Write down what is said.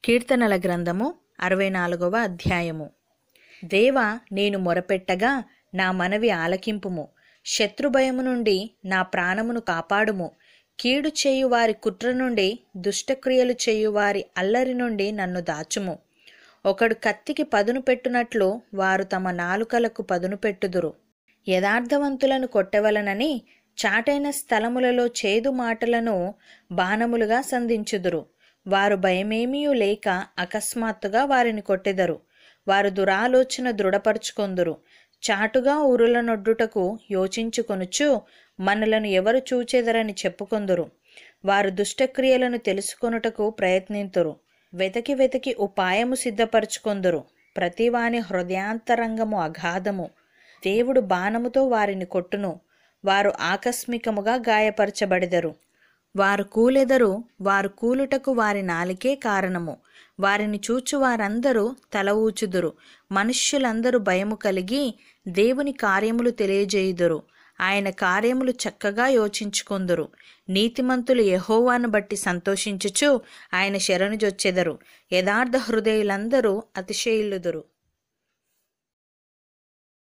కీర్తనల గ్రంథము అరవై నాలుగవ అధ్యాయము దేవా నేను మొరపెట్టగా నా మనవి ఆలకింపుము శత్రుభయము నుండి నా ప్రాణమును కాపాడుము కీడు చేయు వారి కుట్ర నుండి దుష్టక్రియలు చేయు వారి అల్లరి నుండి నన్ను దాచుము ఒకడు కత్తికి పదును పెట్టునట్లు వారు తమ నాలుకలకు పదును పెట్టుదురు యథార్థవంతులను కొట్టవలనని చాటైన స్థలములలో చేదు మాటలను బాణములుగా సంధించుదురు వారు భయమేమీయూ లేక అకస్మాత్తుగా వారిని కొట్టెదరు వారు దురాలోచన దృఢపరుచుకొందురు చాటుగా ఊరుల నొడ్డుటకు యోచించుకొనుచు మనలను ఎవరు చూచెదరని చెప్పుకొందురు వారు దుష్టక్రియలను తెలుసుకొనుటకు ప్రయత్నింతురు వెతకి వెతకి ఉపాయము సిద్ధపరచుకొందురు ప్రతివాని హృదయాంతరంగము అగాధము దేవుడు బాణముతో వారిని కొట్టును వారు ఆకస్మికముగా గాయపరచబడెదరు వారు కూలెదరు వారు కూలుటకు వారి నాలికే కారణము వారిని చూచు వారందరూ తల ఊచుదురు మనుష్యులందరూ భయము కలిగి దేవుని కార్యములు తెలియజేయుదురు ఆయన కార్యములు చక్కగా యోచించుకొందురు నీతిమంతులు యెహోవాను బట్టి సంతోషించుచు ఆయన శరణుజొచ్చెదరు యథార్థ హృదయులందరూ అతిశయిల్లుదురు